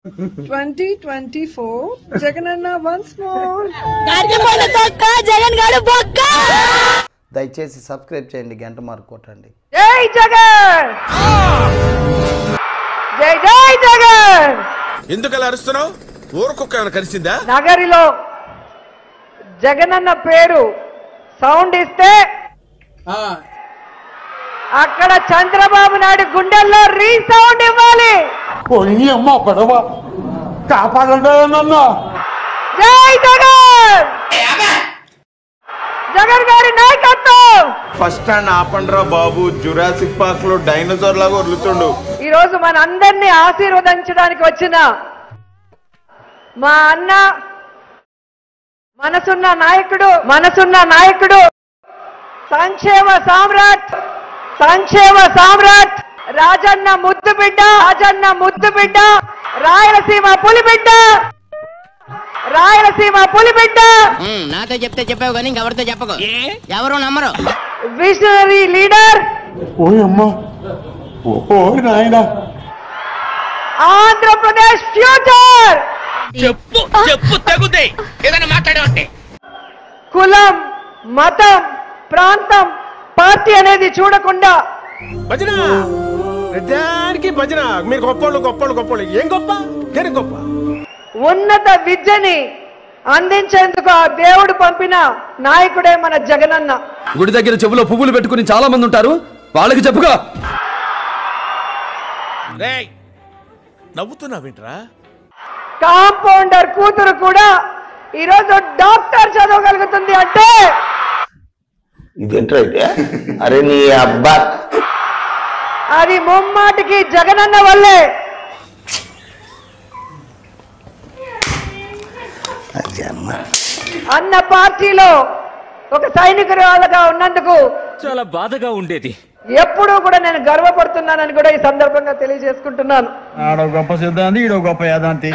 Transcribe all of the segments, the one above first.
2024 Jagananna once more. Jagan గారు బొక్క దయచేసి సబ్స్క్రైబ్ చేయండి గంట మార్క్ కొట్టండి జై జగన్ జై జై జగన్ ఎందుకు అలా అరుస్తున్నావు ఊరకొక్క ఏమైనా కలిసిందా నగరిలో జగనన్న పేరు సౌండ్ ఇస్తే అక్కడ చంద్రబాబు నాయుడు గుండెల్లో రీ సౌండ్ ఇవ్వాలి పోయి అమ్మ పడవ కాపాడండి నన్ను జై జగన్ జగన్ గారి నాయకత్వం ఫస్ట్ స్టాండ్ ఆపండ్రా బాబు జురాసిక్ పార్క్ లో డైనోసార్ లాగా వదులుతుండు ఈ రోజు మన అందరినీ ఆశీర్వదించడానికి వచ్చిన మా అన్న మనసున్న నాయకుడు మనసున్న నాయకుడు సంక్షేమ సామ్రాట్ సంక్షేమ సామ్రాట్ రాజన్న ముద్దు బిడ్డ రాజన్న ముద్దు బిడ్డ రాయలసీమ పులిబిడ్డ రాయలసీమ పులిబిడ్డ నాతో చెప్తే చెప్పావు కానీ ఇంకెవరితో చెప్పకు ఎవరు నమ్మరు విజనరీ లీడర్ ఓయ్ అమ్మ ఓ నాయనా ఆంధ్రప్రదేశ్ ఫ్యూచర్ చెప్పు చెప్పు తగుదే ఏదైనా మాట్లాడే ఉంటే కులం మతం ప్రాంతం పార్టీ అనేది చూడకుండా భజన ప్రతిదానికి భజన మీరు గొప్పోళ్ళు గొప్పోళ్ళు గొప్పోళ్ళు ఏం గొప్ప దేని గొప్ప ఉన్నత విద్యని అందించేందుకు ఆ దేవుడు పంపిన నాయకుడే మన జగనన్న గుడి దగ్గర చెవులో పువ్వులు పెట్టుకుని చాలా మంది ఉంటారు వాళ్ళకి చెప్పుకో రేయ్ నవ్వుతున్నావేంట్రా కాంపౌండర్ కూతురు కూడా ఈరోజు డాక్టర్ చదవగలుగుతుంది అంటే ఇదేంట్రా అయితే అరే నీ అబ్బా అది ముమ్మాటికి జగనన్న వల్లే అది అమ్మ అన్న పార్టీలో ఒక సైనికురాలుగా ఉన్నందుకు చాలా బాధగా ఉండేది ఎప్పుడూ కూడా నేను గర్వపడుతున్నానని కూడా ఈ సందర్భంగా తెలియజేసుకుంటున్నాను ఆడో గొప్ప సిద్ధాంతి ఈడో గొప్ప యాదాంతి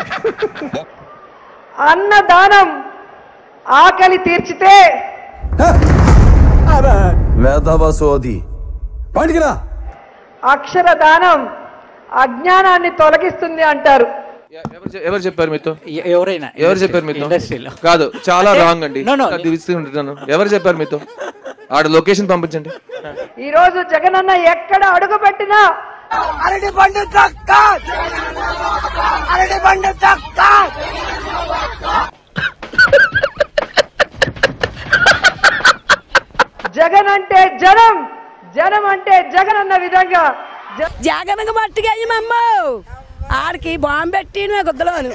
అన్న దానం ఆకలి తీర్చితే వేదవ సోది బయటికిరా అక్షర దానం అజ్ఞానాన్ని తొలగిస్తుంది అంటారు ఎవరు చెప్పారు మీతో ఎవరైనా ఎవరు చెప్పారు మీతో ఇండస్ట్రీలో కాదు చాలా రాంగ్ అండి No, no. అది విసిగి ఉంటున్నాను. ఎవరు చెప్పారు మీతో ఆడ లొకేషన్ పంపించండి ఈ రోజు జగనన్న ఎక్కడ అడుగు పెట్టినా అరటి పండు చక్క అరటి పండు చక్క జగన్ అంటే జనం జనం అంటే జగన్ అన్న విధంగా జ- జగన్ మట్టుగా అయ్యమమ్మ ఆడికి బాంబు పెట్టి గుద్దలోను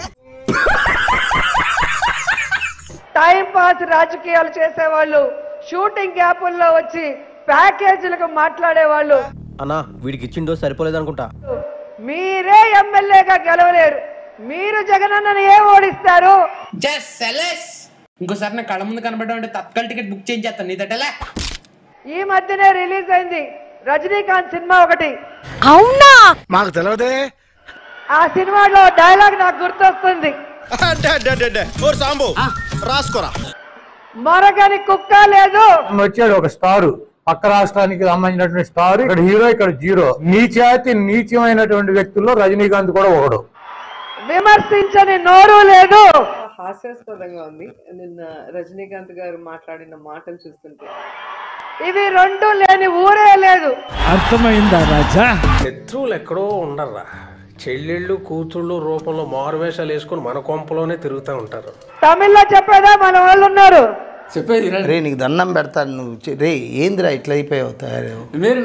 టైం పాస్ రాజకీయాలు చేసేవాళ్ళు షూటింగ్ గ్యాపుల్లో వచ్చి ప్యాకేజీలకు మాట్లాడేవాళ్ళు అన్నా వీడికి ఇచ్చిండో సరిపోలేదు అనుకుంటా మీరే ఎమ్మెల్యేగా గెలవలేరు మీరు జగనన్నను ఏం ఓడిస్తారు ఇంకోసారి నా కళ్ళ ముందు కనబడ్డా అంటే తత్కాల టికెట్ బుక్ చేయించేస్తాను నీదటలే ఈ మధ్యనే రిలీజ్ అయింది రజనీకాంత్ సినిమా ఒకటి అవునా మాకు తెలియదే ఆ సినిమాలో డైలాగ్ నాకు గుర్తొస్తుంది ఓ సాంబు రాసుకోరా మరగని కుక్క లేదు వచ్చాడు ఒక స్టార్ పక్క రాష్ట్రానికి సంబంధించినటువంటి స్టార్ ఇక్కడ హీరో ఇక్కడ జీరో నీచాతి నీచమైనటువంటి వ్యక్తుల్లో రజనీకాంత్ కూడా ఒకడు విమర్శించని నోరు లేదు హాస్యాస్పదంగా ఉంది నిన్న రజనీకాంత్ గారు మాట్లాడిన మాటలు చూస్తుంటే ఇవి రెండు లేని ఊరే లేదు అర్థమైందా రాజా శత్రువులు ఎక్కడో ఉండర్రా చెల్లెళ్ళు కూతుళ్ళు రూపంలో మారువేషాలు వేసుకొని మన కొంపలోనే తిరుగుతూ ఉంటారు తమిళ్లో చెప్పేదా మన వాళ్ళు ఉన్నారు చెప్పేది రే నీకు దండం పెడతాను నువ్వు చె- రే ఏందిరా ఇట్లా అయిపోయావు తయారు మీరు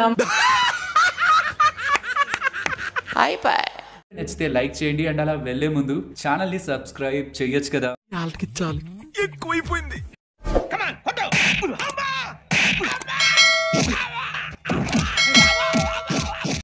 నచ్చితే లైక్ చేయండి అండ్ అలా వెళ్లే ముందు ఛానల్ ని సబ్స్క్రైబ్ చేయొచ్చు కదా ఎక్కువైపోయింది